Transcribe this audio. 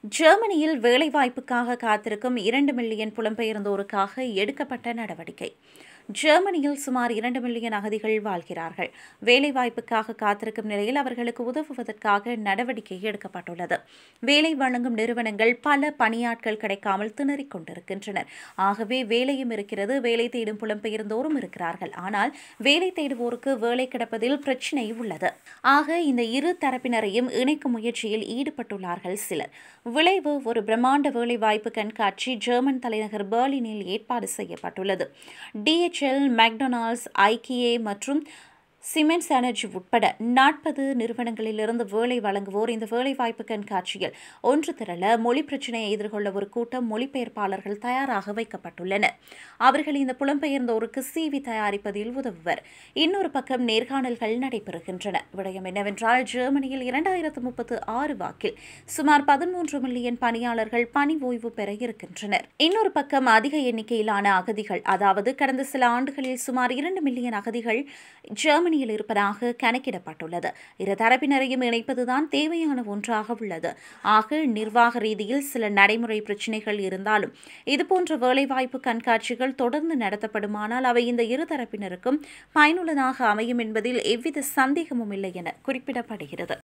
ஜெர்மனியில் வேலைவாய்ப்புக்காக காத்திருக்கும் இரண்டு மில்லியன் புலம்பெயர்ந்தோருக்காக எடுக்கப்பட்ட நடவடிக்கை ஜெர்மனியில் சுமார் இரண்டு மில்லியன் அகதிகள் வாழ்கிறார்கள் வேலைவாய்ப்புக்காக காத்திருக்கும் நிலையில் அவர்களுக்கு உதவுவதற்காக நடவடிக்கை எடுக்கப்பட்டுள்ளது வேலை வழங்கும் நிறுவனங்கள் பல பணியாட்கள் கிடைக்காமல் திணறிக் கொண்டிருக்கின்றனர் ஆகவே வேலையும் இருக்கிறது வேலை தேடும் புலம்பெயர்ந்தோரும் இருக்கிறார்கள் ஆனால் வேலை தேடுவோருக்கு வேலை கிடப்பதில் பிரச்சினை உள்ளது ஆக இந்த இரு தரப்பினரையும் இணைக்கும் முயற்சியில் ஈடுபட்டுள்ளார்கள் சிலர் விளைவு ஒரு பிரம்மாண்ட வேலைவாய்ப்பு கண்காட்சி ஜெர்மன் தலைநகர் பெர்லினில் ஏற்பாடு செய்யப்பட்டுள்ளது டிஎச்எல் மெக்டொனால்ட்ஸ் ஐக்கியே மற்றும் சிமெண்ட்ஸ் எனர்ஜி உட்பட நாற்பது நிறுவனங்களிலிருந்து வேலை வழங்குவோர் இந்த வேலைவாய்ப்பு கண்காட்சியில் ஒன்று திரள மொழி பிரச்சினையை எதிர்கொள்ள ஒரு கூட்டம் மொழிபெயர்ப்பாளர்கள் தயாராக வைக்கப்பட்டுள்ளனர் அவர்கள் இந்த புலம்பெயர்ந்தோருக்கு சிவி தயாரிப்பதில் உதவுவர் இன்னொரு பக்கம் நேர்காணல்கள் நடைபெறுகின்றன விடயம் என்னவென்றால் ஜெர்மனியில் இரண்டாயிரத்து முப்பத்து ஆறு வாக்கில் சுமார் பதிமூன்று மில்லியன் பணியாளர்கள் பணி ஓய்வு பெற இருக்கின்றனர் இன்னொரு பக்கம் அதிக எண்ணிக்கையிலான அகதிகள் அதாவது கடந்த சில ஆண்டுகளில் சுமார் இரண்டு மில்லியன் அகதிகள் ஜெர்மனி ஜெர்மனியில் இருப்பதாக கணக்கிடப்பட்டுள்ளது இரு தரப்பினரையும் இணைப்பதுதான் தேவையான ஒன்றாக உள்ளது ஆக நிர்வாக ரீதியில் சில நடைமுறை பிரச்சினைகள் இருந்தாலும் இதுபோன்ற வேலைவாய்ப்பு கண்காட்சிகள் தொடர்ந்து நடத்தப்படுமானால் அவை இந்த இரு தரப்பினருக்கும் பயனுள்ளதாக அமையும் என்பதில் எவ்வித சந்தேகமும் இல்லை என குறிப்பிடப்படுகிறது